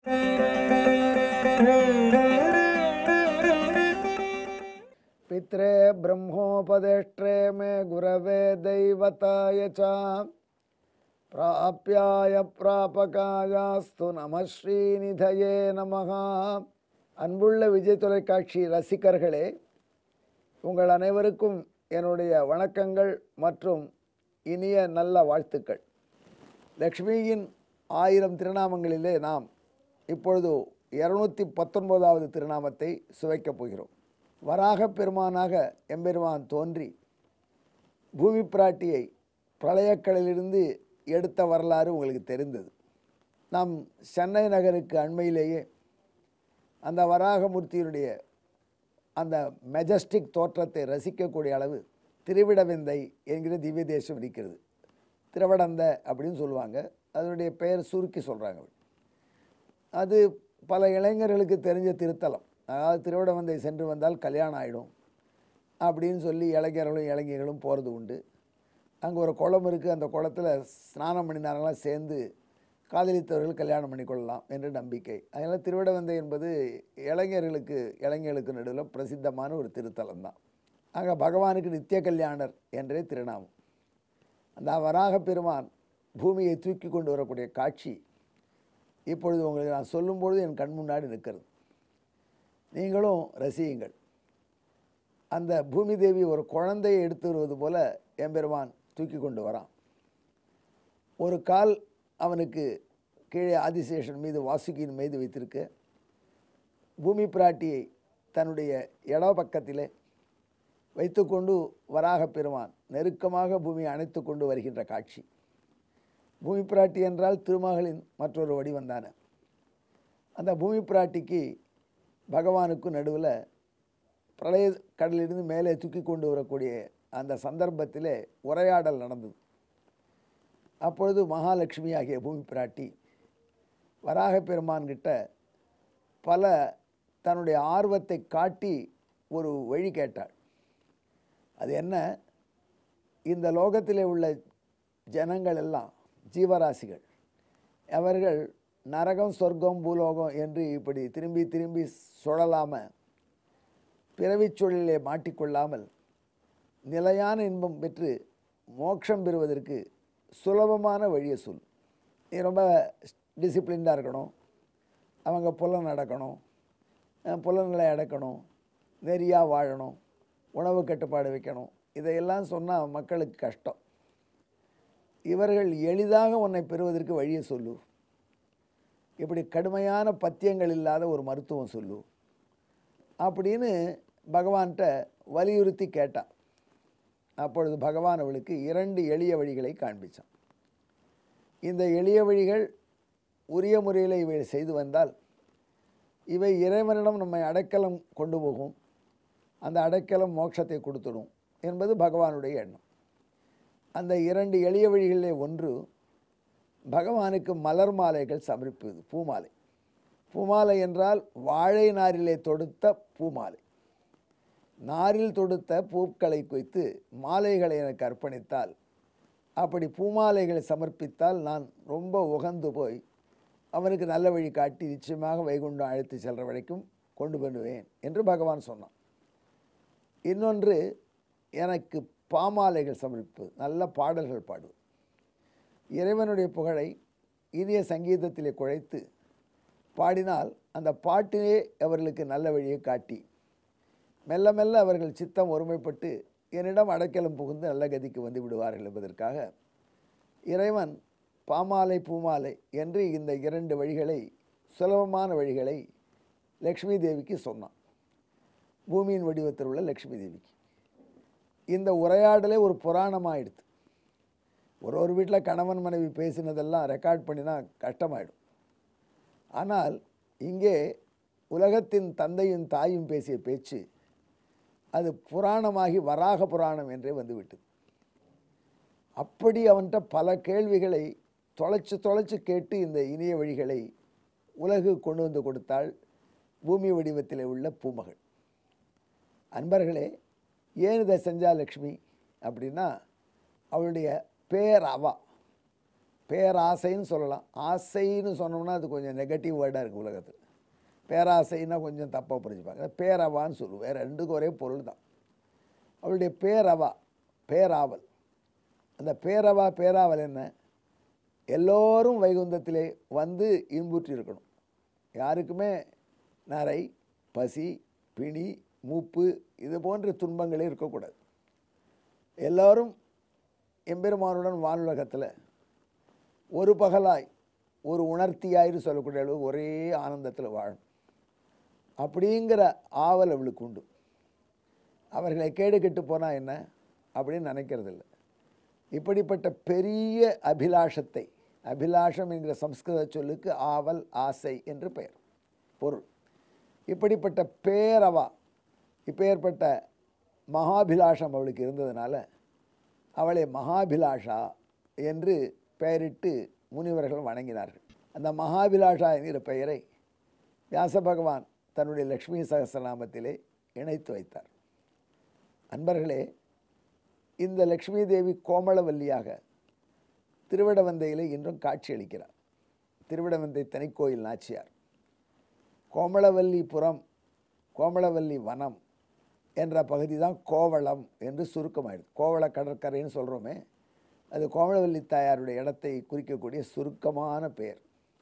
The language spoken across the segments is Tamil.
पित्रे ब्रह्मोपदेष्ट्रे मे गुरवे दैवताय च प्राप्याय प्रापकायास्तु நம ஸ்ரீநிதயே நமः அன்புள்ள விஜய் தொலைக்காட்சி ரசிகர்களே உங்கள் அனைவருக்கும் என்னுடைய வணக்கங்கள் மற்றும் இனிய நல்ல வாழ்த்துக்கள் லக்ஷ்மியின் ஆயிரம் திருநாமங்களிலே நாம் இப்பொழுது இருநூத்தி பத்தொன்பதாவது திருநாமத்தை சுவைக்கப் போகிறோம் வராகப் பெருமானாக எம்பெருமான் தோன்றி பூமி பிராட்டியை பிரளயக்கடலிலிருந்து எடுத்த வரலாறு உங்களுக்கு தெரிந்தது நாம் சென்னை நகருக்கு அண்மையிலேயே அந்த வராகமூர்த்தியினுடைய அந்த மெஜஸ்டிக் தோற்றத்தை ரசிக்கக்கூடிய அளவு திருவிடவெந்தை என்கிற திவ்ய தேசம் இருக்கிறது திருவடந்த அப்படின்னு சொல்லுவாங்க அதனுடைய பெயர் சுருக்கி சொல்கிறாங்க அது பல இளைஞர்களுக்கு தெரிஞ்ச திருத்தலம் அதாவது திருவிடவந்தை சென்று வந்தால் கல்யாணம் ஆகிடும் அப்படின்னு சொல்லி இளைஞர்களும் இளைஞர்களும் போகிறது உண்டு அங்கே ஒரு குளம் இருக்குது அந்த குளத்தில் ஸ்நானம் பண்ணினாரெல்லாம் சேர்ந்து காதலித்தவர்கள் கல்யாணம் பண்ணிக்கொள்ளலாம் என்று நம்பிக்கை அதனால் திருவிடவந்தை என்பது இளைஞர்களுக்கு இளைஞர்களுக்கு நடுவில் பிரசித்தமான ஒரு திருத்தலம் தான் அங்கே பகவானுக்கு நித்திய கல்யாணர் என்றே திருநாமம் அந்த வராக பெருமான் பூமியை தூக்கி கொண்டு வரக்கூடிய காட்சி இப்பொழுது உங்களுக்கு நான் சொல்லும்பொழுது என் கண் முன்னாடி நிற்கிறது நீங்களும் ரசியுங்கள் அந்த பூமி தேவி ஒரு குழந்தையை எடுத்து வருவது போல எம்பெருமான் தூக்கி கொண்டு வரான் ஒரு கால் அவனுக்கு கீழே ஆதிசேஷன் மீது வாசுகியின் மீது வைத்திருக்க பூமி பிராட்டியை தன்னுடைய இட பக்கத்திலே வைத்துக்கொண்டு வராக பெருமான் நெருக்கமாக பூமியை அணைத்து கொண்டு வருகின்ற காட்சி பூமி பிராட்டி என்றால் திருமகளின் மற்றொரு வடிவந்தான அந்த பூமி பிராட்டிக்கு பகவானுக்கு நடுவில் பிரளய கடலிலிருந்து மேலே தூக்கி கொண்டு வரக்கூடிய அந்த சந்தர்ப்பத்திலே உரையாடல் நடந்தது அப்பொழுது மகாலட்சுமி ஆகிய பூமி பிராட்டி வராக பெருமான் கிட்ட பல தன்னுடைய ஆர்வத்தை காட்டி ஒரு வழி கேட்டாள் அது என்ன இந்த லோகத்திலே உள்ள ஜனங்கள் எல்லாம் ஜீவராசிகள் அவர்கள் நரகம் சொர்க்கம் பூலோகம் என்று இப்படி திரும்பி திரும்பி சுழலாமல் பிறவிச் சுழலிலே மாட்டிக்கொள்ளாமல் நிலையான இன்பம் பெற்று மோட்சம் பெறுவதற்கு சுலபமான வழியை சொல் நீ ரொம்ப டிசிப்ளின்டாக இருக்கணும் அவங்க புலன் நடக்கணும் புலன்களை அடக்கணும் நெறியாக வாழணும் உணவு கட்டுப்பாடு வைக்கணும் இதையெல்லாம் சொன்னால் மக்களுக்கு கஷ்டம் இவர்கள் எளிதாக உன்னை பெறுவதற்கு வழியை சொல்லு இப்படி கடுமையான பத்தியங்கள் இல்லாத ஒரு மருத்துவம் சொல்லு அப்படின்னு பகவான்கிட்ட வலியுறுத்தி கேட்டான் அப்பொழுது பகவான் அவளுக்கு இரண்டு எளிய வழிகளை காண்பித்தான் இந்த எளிய வழிகள் உரிய முறையில் இவை செய்து வந்தால் இவை இறைவனிடம் நம்மை அடைக்கலம் கொண்டு போகும் அந்த அடைக்கலம் மோட்சத்தை கொடுத்துடும் என்பது பகவானுடைய எண்ணம் அந்த இரண்டு எளிய வழிகளிலே ஒன்று பகவானுக்கு மலர் மாலைகள் சமர்ப்பிப்பது பூமாலை பூமாலை என்றால் வாழை நாரிலே தொடுத்த பூமாலை நாரில் தொடுத்த பூக்களை குவித்து மாலைகளை எனக்கு அர்ப்பணித்தால் அப்படி பூமாலைகளை சமர்ப்பித்தால் நான் ரொம்ப உகந்து போய் அவனுக்கு நல்ல வழி காட்டி நிச்சயமாக வைகுண்டம் அழைத்து செல்கிற வரைக்கும் கொண்டு பண்ணுவேன் என்று பகவான் சொன்னான் இன்னொன்று எனக்கு பாமாலைகள் சமர்ப்பிப்பது நல்ல பாடல்கள் பாடுவது இறைவனுடைய புகழை இனிய சங்கீதத்திலே குழைத்து பாடினால் அந்த பாட்டிலே அவர்களுக்கு நல்ல வழியை காட்டி மெல்ல மெல்ல அவர்கள் சித்தம் ஒருமைப்பட்டு என்னிடம் அடைக்கலம் புகுந்து நல்ல கதிக்கு வந்து விடுவார்கள் என்பதற்காக இறைவன் பாமாலை பூமாலை என்று இந்த இரண்டு வழிகளை சுலபமான வழிகளை லக்ஷ்மி தேவிக்கு சொன்னான் பூமியின் வடிவத்தில் உள்ள லக்ஷ்மி தேவிக்கு இந்த உரையாடலே ஒரு புராணமாகிடுது ஒரு ஒரு வீட்டில் கணவன் மனைவி பேசினதெல்லாம் ரெக்கார்ட் பண்ணினா கஷ்டமாயிடும் ஆனால் இங்கே உலகத்தின் தந்தையும் தாயும் பேசிய பேச்சு அது புராணமாகி வராக புராணம் என்றே வந்துவிட்டது அப்படி அவன்கிட்ட பல கேள்விகளை தொலைச்சு தொலைச்சு கேட்டு இந்த இனிய வழிகளை உலகு கொண்டு வந்து கொடுத்தாள் பூமி வடிவத்தில் உள்ள பூமகள் அன்பர்களே ஏன் இதை செஞ்சா லக்ஷ்மி அப்படின்னா அவளுடைய பேர் அவா பேராசைன்னு சொல்லலாம் ஆசைன்னு சொன்னோம்னா அது கொஞ்சம் நெகட்டிவ் வேர்டாக இருக்குது உலகத்தில் பேராசைன்னா கொஞ்சம் தப்பாக புரிஞ்சுப்பாங்க பேரவான்னு சொல்லுவோம் வேறு ரெண்டுக்கும் ஒரே பொருள் தான் அவளுடைய பேரவா பேராவல் அந்த பேரவா பேராவல் என்ன எல்லோரும் வைகுந்தத்திலே வந்து இன்புற்றி இருக்கணும் யாருக்குமே நரை பசி பிணி மூப்பு இது போன்ற துன்பங்களே இருக்கக்கூடாது எல்லோரும் எம்பெருமானுடன் வானுலகத்தில் ஒரு பகலாய் ஒரு உணர்த்தியாயிரு சொல்லக்கூடிய அளவு ஒரே ஆனந்தத்தில் வாழும் அப்படிங்கிற ஆவல் அவளுக்கு உண்டு அவர்களை கேடு கெட்டு போனால் என்ன அப்படின்னு நினைக்கிறதில்ல இப்படிப்பட்ட பெரிய அபிலாஷத்தை அபிலாஷம் என்கிற சம்ஸ்கிருத சொல்லுக்கு ஆவல் ஆசை என்று பெயர் பொருள் இப்படிப்பட்ட பேரவா இப்பேற்பட்ட மகாபிலாஷம் அவளுக்கு இருந்ததுனால அவளை மகாபிலாஷா என்று பெயரிட்டு முனிவர்கள் வணங்கினார்கள் அந்த மகாபிலாஷா என்கிற பெயரை வியாச பகவான் தன்னுடைய லக்ஷ்மி சகசிரநாமத்திலே இணைத்து வைத்தார் அன்பர்களே இந்த லக்ஷ்மி தேவி கோமளவல்லியாக திருவிடவந்தையிலே இன்றும் காட்சியளிக்கிறார் திருவிடவந்தை தனிக்கோயில் நாச்சியார் கோமளவல்லிபுரம் கோமளவல்லி வனம் என்ற பகுதி தான் கோவளம் என்று சுருக்கமாயிடுது கோவள கடற்கரைன்னு சொல்கிறோமே அது கோமளவல்லி தாயாருடைய இடத்தை குறிக்கக்கூடிய சுருக்கமான பெயர்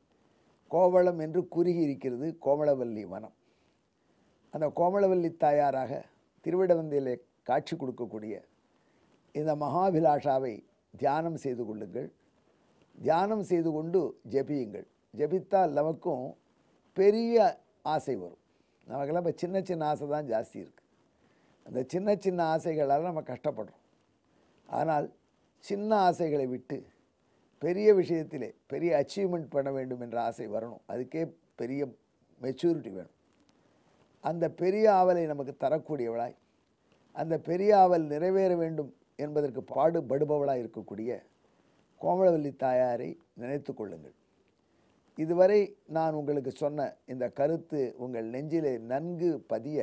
கோவளம் என்று குறுகி இருக்கிறது கோமளவல்லி வனம் அந்த கோமளவல்லி தாயாராக திருவிடவந்தையிலே காட்சி கொடுக்கக்கூடிய இந்த மகாபிலாஷாவை தியானம் செய்து கொள்ளுங்கள் தியானம் செய்து கொண்டு ஜெபியுங்கள் ஜெபித்தால் நமக்கும் பெரிய ஆசை வரும் நமக்கெல்லாம் இப்போ சின்ன சின்ன ஆசை தான் ஜாஸ்தி இருக்குது அந்த சின்ன சின்ன ஆசைகளால் நம்ம கஷ்டப்படுறோம் ஆனால் சின்ன ஆசைகளை விட்டு பெரிய விஷயத்திலே பெரிய அச்சீவ்மெண்ட் பண்ண வேண்டும் என்ற ஆசை வரணும் அதுக்கே பெரிய மெச்சூரிட்டி வேணும் அந்த பெரிய ஆவலை நமக்கு தரக்கூடியவளாய் அந்த பெரிய ஆவல் நிறைவேற வேண்டும் என்பதற்கு பாடுபடுபவளாக இருக்கக்கூடிய கோமளவல்லி தாயாரை நினைத்து கொள்ளுங்கள் இதுவரை நான் உங்களுக்கு சொன்ன இந்த கருத்து உங்கள் நெஞ்சிலே நன்கு பதிய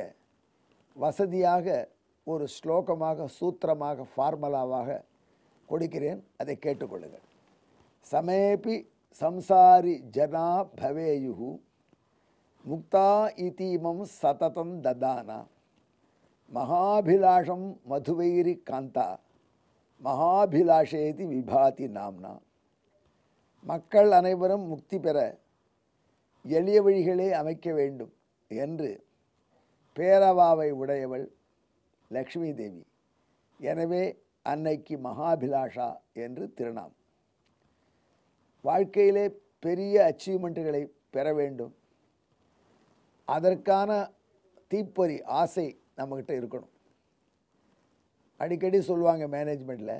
வசதியாக ஒரு ஸ்லோகமாக சூத்திரமாக ஃபார்மலாவாக கொடுக்கிறேன் அதை கேட்டுக்கொள்ளுங்கள் சமேபி சம்சாரி ஜனா பவேயு முக்தா இத்தீமம் சததம் ததானா மகாபிலாஷம் மதுவைரி காந்தா மகாபிலாஷேதி விபாதி நாம்னா மக்கள் அனைவரும் முக்தி பெற எளிய வழிகளே அமைக்க வேண்டும் என்று பேரவாவை உடையவள் லக்ஷ்மி தேவி எனவே அன்னைக்கு மகாபிலாஷா என்று திருநாம் வாழ்க்கையிலே பெரிய அச்சீவ்மெண்ட்டுகளை பெற வேண்டும் அதற்கான தீப்பொறி ஆசை நம்மக்கிட்ட இருக்கணும் அடிக்கடி சொல்லுவாங்க மேனேஜ்மெண்ட்டில்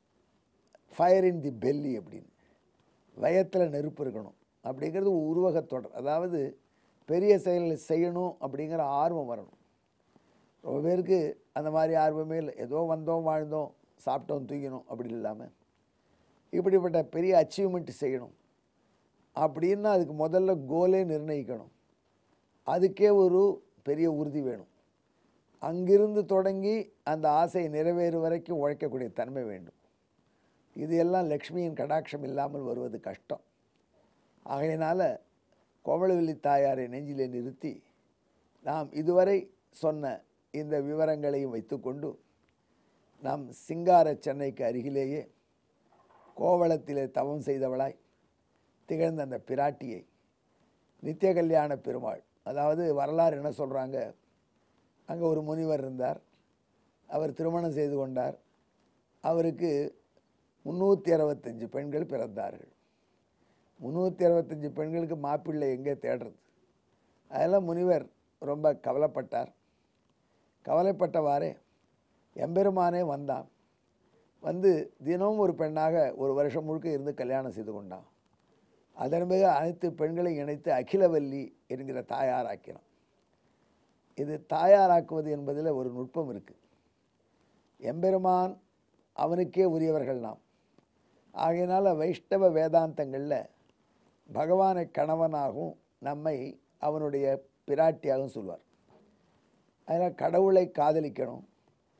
ஃபயர் இன் தி பெல்லி அப்படின்னு வயத்தில் நெருப்பு இருக்கணும் அப்படிங்கிறது ஒரு உருவகத் தொடர் அதாவது பெரிய செயல் செய்யணும் அப்படிங்கிற ஆர்வம் வரணும் ரொம்ப பேருக்கு அந்த மாதிரி ஆர்வமே இல்லை ஏதோ வந்தோம் வாழ்ந்தோம் சாப்பிட்டோம் தூக்கினோம் அப்படி இல்லாமல் இப்படிப்பட்ட பெரிய அச்சீவ்மெண்ட் செய்யணும் அப்படின்னா அதுக்கு முதல்ல கோலே நிர்ணயிக்கணும் அதுக்கே ஒரு பெரிய உறுதி வேணும் அங்கிருந்து தொடங்கி அந்த ஆசை நிறைவேறு வரைக்கும் உழைக்கக்கூடிய தன்மை வேண்டும் இது எல்லாம் லக்ஷ்மியின் கடாட்சம் இல்லாமல் வருவது கஷ்டம் ஆகையினால் கோமளவல்லி தாயாரை நெஞ்சிலே நிறுத்தி நாம் இதுவரை சொன்ன இந்த விவரங்களையும் வைத்துக்கொண்டு நாம் சிங்கார சென்னைக்கு அருகிலேயே கோவளத்திலே தவம் செய்தவளாய் திகழ்ந்த அந்த பிராட்டியை நித்திய கல்யாண பெருமாள் அதாவது வரலாறு என்ன சொல்கிறாங்க அங்கே ஒரு முனிவர் இருந்தார் அவர் திருமணம் செய்து கொண்டார் அவருக்கு முந்நூற்றி அறுபத்தஞ்சு பெண்கள் பிறந்தார்கள் முந்நூற்றி அறுபத்தஞ்சு பெண்களுக்கு மாப்பிள்ளை எங்கே தேடுறது அதெல்லாம் முனிவர் ரொம்ப கவலைப்பட்டார் கவலைப்பட்டவாறே எம்பெருமானே வந்தான் வந்து தினமும் ஒரு பெண்ணாக ஒரு வருஷம் முழுக்க இருந்து கல்யாணம் செய்து கொண்டான் அதன் பிறகு அனைத்து பெண்களையும் இணைத்து அகிலவல்லி என்கிற தாயாராக்கினான் இது தாயாராக்குவது என்பதில் ஒரு நுட்பம் இருக்குது எம்பெருமான் அவனுக்கே உரியவர்கள் நாம் ஆகையினால் வைஷ்ணவ வேதாந்தங்களில் பகவானை கணவனாகவும் நம்மை அவனுடைய பிராட்டியாகவும் சொல்வார் அதனால் கடவுளை காதலிக்கணும்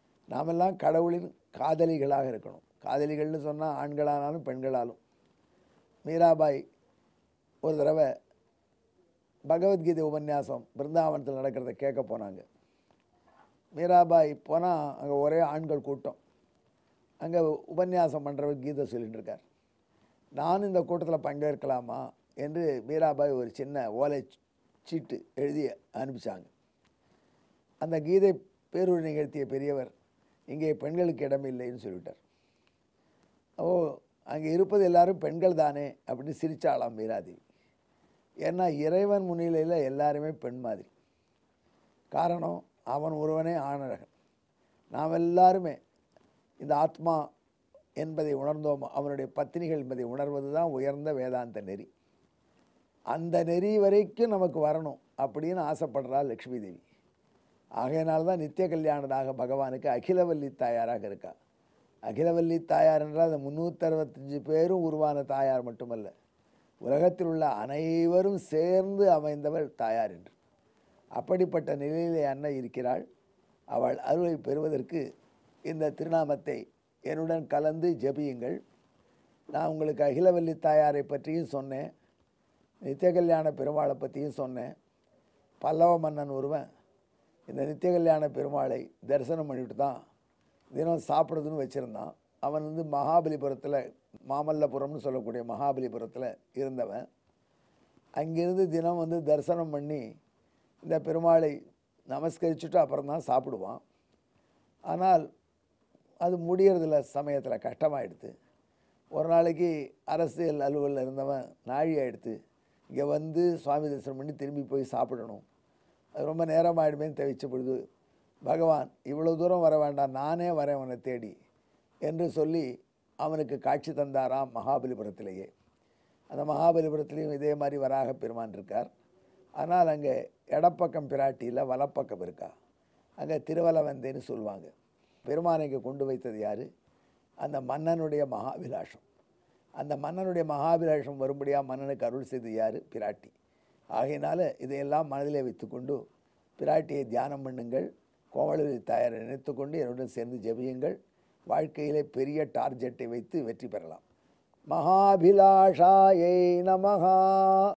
நாமெல்லாம் கடவுளின் காதலிகளாக இருக்கணும் காதலிகள்னு சொன்னால் ஆண்களானாலும் பெண்களாலும் மீராபாய் ஒரு தடவை பகவத்கீதை உபன்யாசம் பிருந்தாவனத்தில் நடக்கிறத கேட்க போனாங்க மீராபாய் போனால் அங்கே ஒரே ஆண்கள் கூட்டம் அங்கே உபன்யாசம் பண்ணுறவர் கீதை சொல்லிட்டு இருக்கார் நானும் இந்த கூட்டத்தில் பங்கேற்கலாமா என்று மீராபாய் ஒரு சின்ன ஓலை சீட்டு எழுதி அனுப்பிச்சாங்க அந்த கீதை பேரூர் நிகழ்த்திய பெரியவர் இங்கே பெண்களுக்கு இடமில்லைன்னு சொல்லிவிட்டார் ஓ அங்கே இருப்பது எல்லாரும் பெண்கள் தானே அப்படின்னு சிரிச்சாளாம் மீராதேவி ஏன்னா இறைவன் முன்னிலையில் எல்லாருமே பெண் மாதிரி காரணம் அவன் ஒருவனே ஆணழகன் நாம் எல்லாருமே இந்த ஆத்மா என்பதை உணர்ந்தோம் அவனுடைய பத்தினிகள் என்பதை உணர்வது தான் உயர்ந்த வேதாந்த நெறி அந்த நெறி வரைக்கும் நமக்கு வரணும் அப்படின்னு ஆசைப்படுறாள் லக்ஷ்மி தேவி ஆகையினால்தான் தான் நித்திய கல்யாணதாக பகவானுக்கு அகிலவல்லி தாயாராக இருக்கா அகிலவல்லி தாயார் என்றால் அந்த முந்நூற்றறுபத்தஞ்சு பேரும் உருவான தாயார் மட்டுமல்ல உலகத்தில் உள்ள அனைவரும் சேர்ந்து அமைந்தவள் தாயார் என்று அப்படிப்பட்ட நிலையிலே அன்னை இருக்கிறாள் அவள் அருளை பெறுவதற்கு இந்த திருநாமத்தை என்னுடன் கலந்து ஜெபியுங்கள் நான் உங்களுக்கு அகிலவல்லி தாயாரை பற்றியும் சொன்னேன் நித்திய கல்யாண பெருமாளை பற்றியும் சொன்னேன் பல்லவ மன்னன் ஒருவன் இந்த நித்திய கல்யாண பெருமாளை தரிசனம் பண்ணிட்டு தான் தினம் சாப்பிட்றதுன்னு வச்சுருந்தான் அவன் வந்து மகாபலிபுரத்தில் மாமல்லபுரம்னு சொல்லக்கூடிய மகாபலிபுரத்தில் இருந்தவன் அங்கிருந்து தினம் வந்து தரிசனம் பண்ணி இந்த பெருமாளை நமஸ்கரிச்சுட்டு அப்புறம் தான் சாப்பிடுவான் ஆனால் அது முடியறதில்ல சமயத்தில் கஷ்டமாயிடுது ஒரு நாளைக்கு அரசியல் அலுவலில் இருந்தவன் நாழி ஆயிடுத்து இங்கே வந்து சுவாமி தரிசனம் பண்ணி திரும்பி போய் சாப்பிடணும் அது ரொம்ப நேரம் ஆகிடுமேன்னு தவிச்ச பொழுது பகவான் இவ்வளோ தூரம் வர வேண்டாம் நானே வரேன் அவனை தேடி என்று சொல்லி அவனுக்கு காட்சி தந்தாராம் மகாபலிபுரத்திலேயே அந்த மகாபலிபுரத்துலேயும் இதே மாதிரி வராக பெருமான் இருக்கார் ஆனால் அங்கே இடப்பக்கம் பிராட்டியில் வலப்பக்கம் இருக்கா அங்கே திருவலவந்தேன்னு சொல்லுவாங்க பெருமானை இங்கே கொண்டு வைத்தது யார் அந்த மன்னனுடைய மகாபிலாஷம் அந்த மன்னனுடைய மகாபிலாஷம் வரும்படியாக மன்னனுக்கு அருள் செய்தது யார் பிராட்டி ஆகையினால இதையெல்லாம் மனதிலே வைத்துக்கொண்டு பிராட்டியை தியானம் பண்ணுங்கள் கோமலி தாயாரை நினைத்துக்கொண்டு என்னுடன் சேர்ந்து ஜெபியுங்கள் வாழ்க்கையிலே பெரிய டார்கெட்டை வைத்து வெற்றி பெறலாம் மகாபிலாஷாயை நமகா